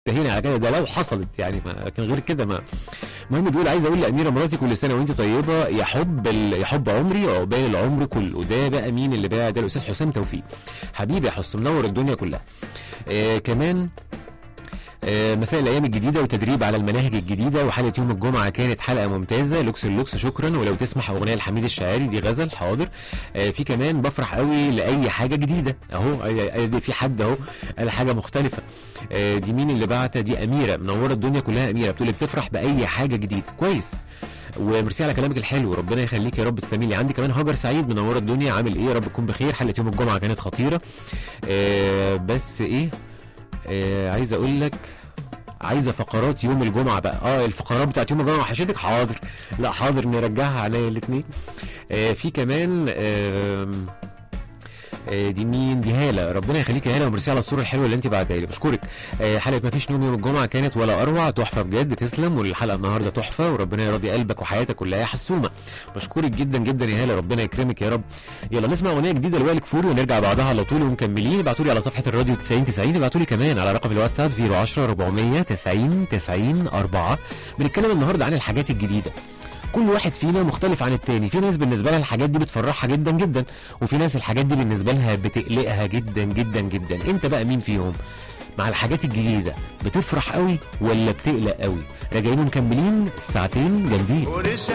انتهينا على كده ده لو حصلت يعني ما لكن غير كده ما المهم بيقول عايز اقول لاميره مراتي كل سنه وانت طيبه يا حب ال... يا حب عمري وعقبال العمر كله وده بقى مين اللي بقى ده الاستاذ حسام توفيق حبيبي يا حسام منور الدنيا كلها آه كمان آه، مساء الايام الجديده وتدريب على المناهج الجديده وحلقه يوم الجمعه كانت حلقه ممتازه لوكس اللوكس شكرا ولو تسمح اغنيه لحميد الشاعري دي غزل حاضر آه، في كمان بفرح قوي لاي حاجه جديده اهو آه، آه، دي في حد اهو قال حاجه مختلفه آه، دي مين اللي بعتها دي اميره منوره الدنيا كلها اميره بتقول لي بتفرح باي حاجه جديده كويس وميرسي على كلامك الحلو ربنا يخليك يا رب تسلمي لي عندي كمان هاجر سعيد منوره الدنيا عامل ايه يا رب تكون بخير حلقه يوم الجمعه كانت خطيره آه، بس ايه آه، عايز اقول لك عايزه فقرات يوم الجمعه بقى اه الفقرات بتاعت يوم الجمعه وحشتك حاضر لا حاضر نرجعها عليا الاثنين آه في كمان آم، آه دي مين دي هاله ربنا يخليك يا هاله وميرسي على الصوره الحلوه اللي انت بعتها لي بشكرك آه حلقه ما فيش نوم يوم الجمعه كانت ولا اروع تحفه بجد تسلم والحلقه النهارده تحفه وربنا يرضي قلبك وحياتك كلها يا حسومه بشكرك جدا جدا يا هاله ربنا يكرمك يا رب يلا نسمع اغنيه جديده لوائل كفوري ونرجع بعدها على طول ومكملين ابعتوا لي على صفحه الراديو 90 90 ابعتوا لي كمان على رقم الواتساب 010 400 90 90 4 بنتكلم النهارده عن الحاجات الجديده كل واحد فينا مختلف عن التاني في ناس بالنسبه لها الحاجات دي بتفرحها جدا جدا وفي ناس الحاجات دي بالنسبه لها بتقلقها جدا جدا جدا انت بقى مين فيهم مع الحاجات الجديده بتفرح قوي ولا بتقلق قوي راجعين ومكملين ساعتين جامدين